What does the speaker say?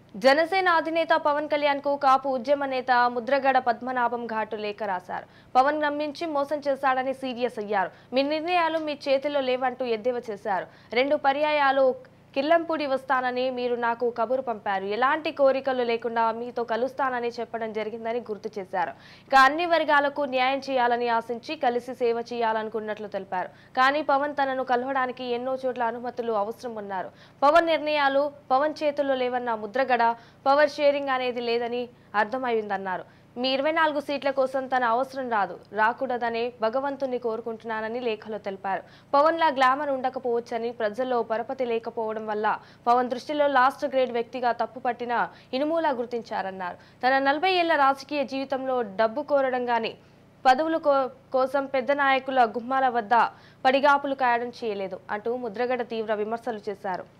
జనసేన అధినేత పవన్ కళ్యాణ్ కు కాపు ఉద్యమ నేత ముద్రగడ పద్మనాభం ఘాటు లేఖ రాశారు పవన్ నమ్మించి మోసం చేశాడని సీరియస్ అయ్యారు మీ నిర్ణయాలు మీ చేతిలో లేవంటూ ఎద్దేవా చేశారు రెండు పర్యాయాలు కిల్లంపూడి వస్తానని మీరు నాకు కబురు పంపారు ఎలాంటి కోరికలు లేకుండా మీతో కలుస్తానని చెప్పడం జరిగిందని గుర్తు చేశారు ఇక అన్ని వర్గాలకు న్యాయం చేయాలని ఆశించి కలిసి సేవ చేయాలనుకున్నట్లు తెలిపారు కానీ పవన్ తనను కలవడానికి ఎన్నో చోట్ల అనుమతులు అవసరం ఉన్నారు పవన్ నిర్ణయాలు పవన్ చేతుల్లో లేవన్న ముద్రగడ పవర్ షేరింగ్ అనేది లేదని అర్థమైందన్నారు మీ ఇరవై నాలుగు సీట్ల కోసం తన అవసరం రాదు రాకూడదనే భగవంతుని కోరుకుంటున్నానని లేఖలో తెలిపారు పవన్ లా గ్లామర్ ఉండకపోవచ్చని ప్రజల్లో పరపతి లేకపోవడం వల్ల పవన్ దృష్టిలో లాస్ట్ గ్రేడ్ వ్యక్తిగా తప్పు పట్టిన ఇనుమూలా గుర్తించారన్నారు తన నలభై ఏళ్ల రాజకీయ జీవితంలో డబ్బు కోరడం గాని పదవుల కో- కోసం పెద్ద నాయకుల గుమ్మాల వద్ద పడిగాపులు కాయడం చేయలేదు అంటూ ముద్రగడ తీవ్ర విమర్శలు చేశారు